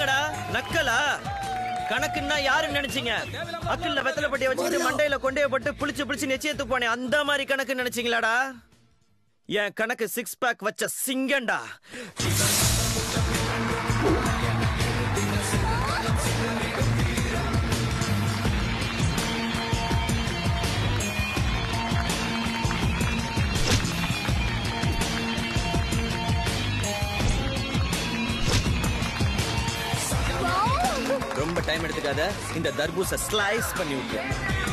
என்னடா நக்கலா கணக்குன்னா யாருன்னு நினைச்சீங்க அக்கல்ல வெத்தலை பட்டிய வச்சுட்டு மண்டையில கொண்டைய போட்டு புளிச்சு புளிச்சு நிச்சயத்துக்கு போனேன் அந்த மாதிரி கணக்கு நினைச்சீங்களாடா என் கணக்கு சிக்ஸ் பேக் வச்ச சிங்கண்டா ரொம்ப டைம் எடுத்துக்காத இந்த தர்பூச ஸ்லைஸ் பண்ணி விட்டு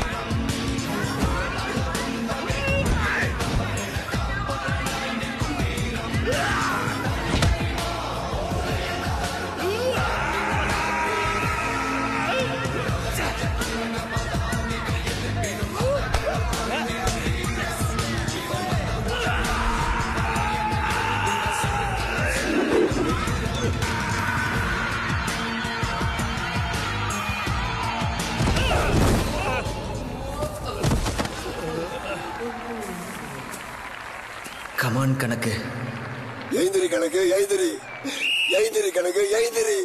கமான் கணக்கு எய்திரி கணக்கு எய்திரி எய்திரி கணக்கு எய்திரி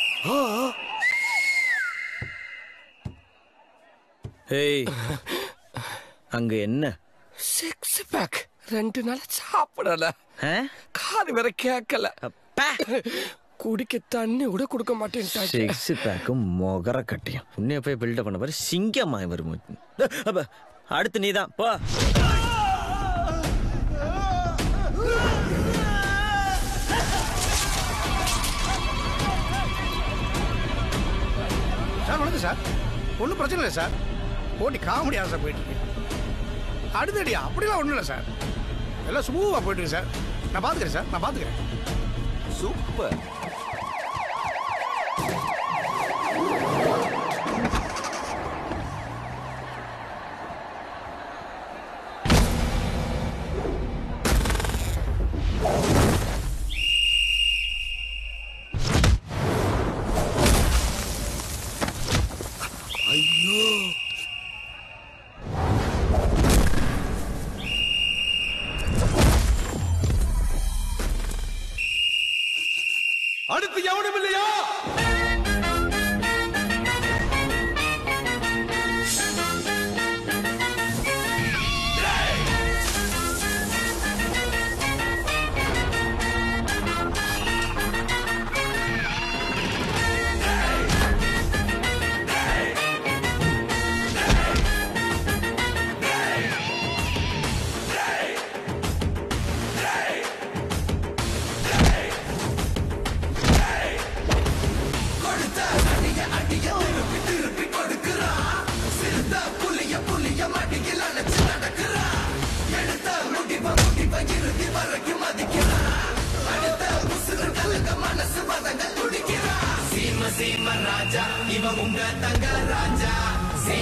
ஏய் அங்க என்ன சிக்ஸ் பேக் ரெண்டு நாள் சாப்பிடல ஆ? காது வேற கேட்கல அப்பா. குடிக்க தண்ணி கூட கொடுக்க மாட்டேன்ட்டாங்க சிக்ஸ் பேக்கும் மொகர கட்டியும் உன்னைய போய் பில்டப் பண்ண பாரு சிங்கமாய் வரும் அப்ப அடுத்து நீதான் போ சார் வணக்கம் சார் ஒன்றும் பிரச்சனை இல்லை சார் போட்டி காமெடியாக சார் போயிட்டு இருக்கு அடுத்தடியா அப்படிலாம் ஒன்றும் இல்லை சார் எல்லாம் சுமூகமாக போயிட்டு இருக்கு சார் நான் பார்த்துக்கிறேன் சார் நான் பார்த்துக்கிறேன் சூப்பர் அடுத்து எவனும் இல்லையா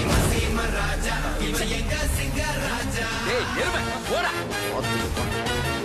ஏய் எருமை போடா